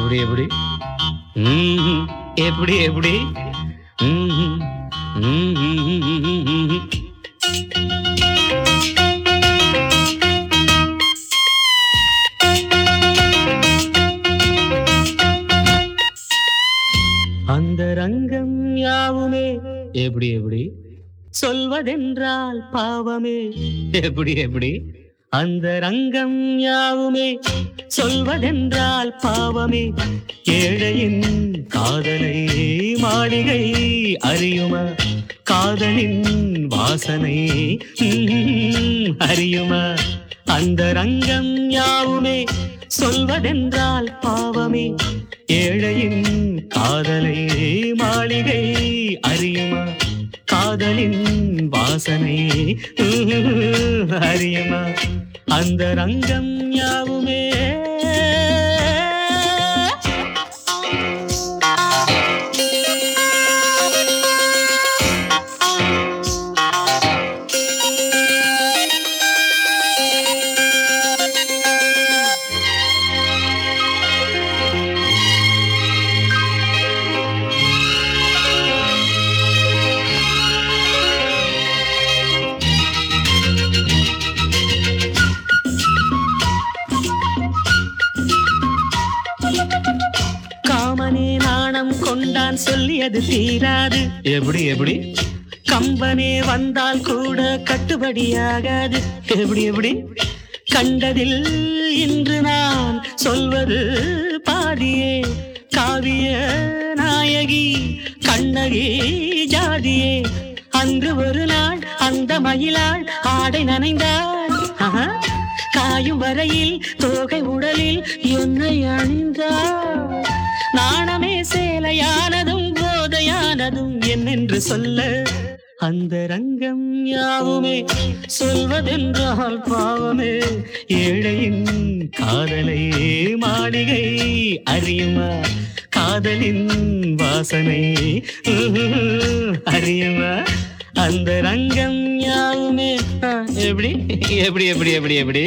எப்படி எப்படி ம்ஹும். எப்படி எப்படி ம்ஹும். ம்ஹும். அந்த ரங்கம் யாவுமே எப்படி எப்படி சொல்வதென்றால் பாவமே எப்படி எப்படி அந்த ரங்கம் யாவுமே சொல்வதென்றால் பாவமே ஏழையின் காதலை மாளிகை அறியுமா காதலின் வாசனை ம்ம், அறியுமா அந்த ரங்கம் யாவுமே சொல்வதென்றால் பாவமே ஏழையின் காதலை மாளிகை அறியுமா காதலின் வாசனை ம்ம், அறியுமா அந்த ரங்கம் யாவுமே காமனே நாணம் கொண்டான் சொல்லியது தீராது எப்படி எப்படி கம்பனே வந்தால் கூட கட்டுப்படியாகாது எப்படி எப்படி கண்டதில் இன்று நான் சொல்வது பாதியே காவிய நாயகி கண்ணகி ஜாதியே அன்று ஒரு நாள் அந்த மயிலாள் ஆடை நனைந்தாள் ஆஹா. காயும் வரையில் தோகை உடலில் என்னை அணிந்தாள் நாணமே சேலையானதும் போதையானதும் என்னென்று சொல்ல அந்த ரங்கம் யாவுமே சொல்வதென்றால் பாவமே ஏழையின் காதலை மாளிகை அறியுமா காதலின் வாசனை உம், அறியுமா அந்த ரங்கம் யாவுமே ஆ, எப்படி எப்படி எப்படி எப்படி எப்படி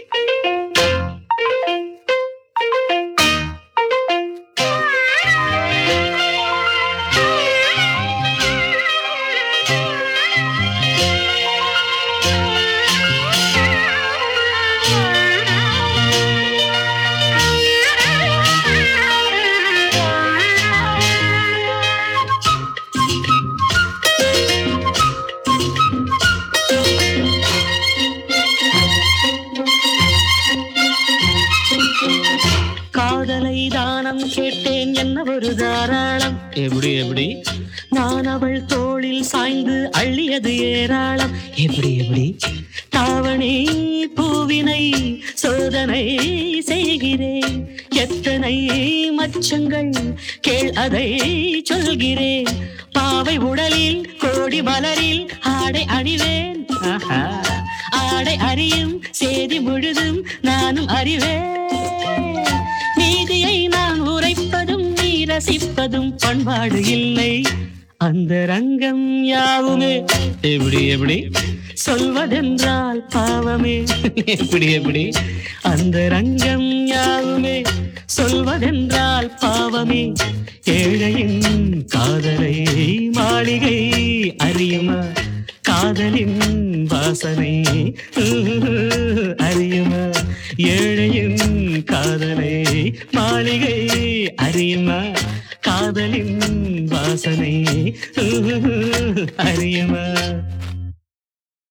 காதலை தானம் கேட்டேன் என்ன ஒரு தாராளம் எப்படி எப்படி நான் அவள் தோளில் சாய்ந்து அள்ளியது ஏராளம் எப்படி எப்படி தாவணி பூவினை சோதனை செய்கிறேன் எத்தனை மச்சங்கள் கேள் அதை சொல்கிறேன் பாவை உடலில் கோடி மலரில் ஆடை அணிவேன் ஆஹா. ஆடை அறியும் செய்தி முழுதும் நானும் அறிவேன் நீதியை நான் உரைப்பதும் நீ ரசிப்பதும் பண்பாடு இல்லை அந்த ரங்கம் யாவுமே எப்படி எப்படி சொல்வதென்றால் பாவமே எப்படி எப்படி அந்த ரங்கம் யாவுமே சொல்வதென்றால் பாவமே ஏழையின் காதலை மாளிகை அறியுமா காதலின் வாசனை உம், அறியுமா ஏழையின் காதலை மாளிகை அறியுமா காதலின் வாசனை உம், அறியுமா